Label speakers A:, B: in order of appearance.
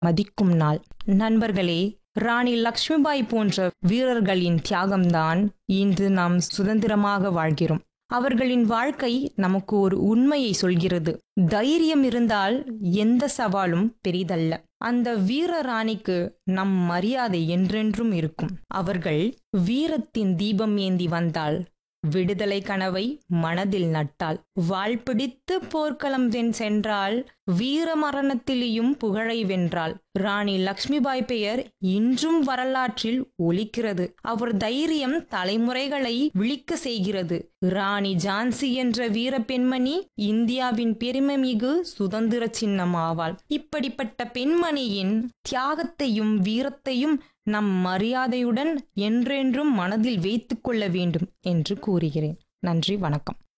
A: மதிக்கும் நாள் நண்பர்களே ராணி லக்ஷ்மிபாய் போன்ற வீரர்களின் தியாகம்தான் இன்று நாம் சுதந்திரமாக வாழ்கிறோம் அவர்களின் வாழ்க்கை நமக்கு ஒரு உண்மையை சொல்கிறது தைரியம் இருந்தால் எந்த சவாலும் பெரிதல்ல அந்த வீர ராணிக்கு நம் மரியாதை என்றென்றும் இருக்கும் அவர்கள் வீரத்தின் தீபம் ஏந்தி வந்தால் விடுதலை கனவை மனதில் நட்டாள் வாள் பிடித்து போர்க்களம் வென் சென்றால் வீர மரணத்திலேயும் புகழை வென்றாள் ராணி லக்ஷ்மிபாய் பெயர் இன்றும் வரலாற்றில் ஒலிக்கிறது அவர் தைரியம் தலைமுறைகளை விழிக்க செய்கிறது ராணி ஜான்சி என்ற வீர பெண்மணி இந்தியாவின் பெருமைமிகு சுதந்திர சின்னம் ஆவாள் இப்படிப்பட்ட பெண்மணியின் தியாகத்தையும் வீரத்தையும் நம் மரியாதையுடன் என்றென்றும் மனதில் வைத்துக் கொள்ள வேண்டும் என்று கூறுகிறேன் நன்றி வணக்கம்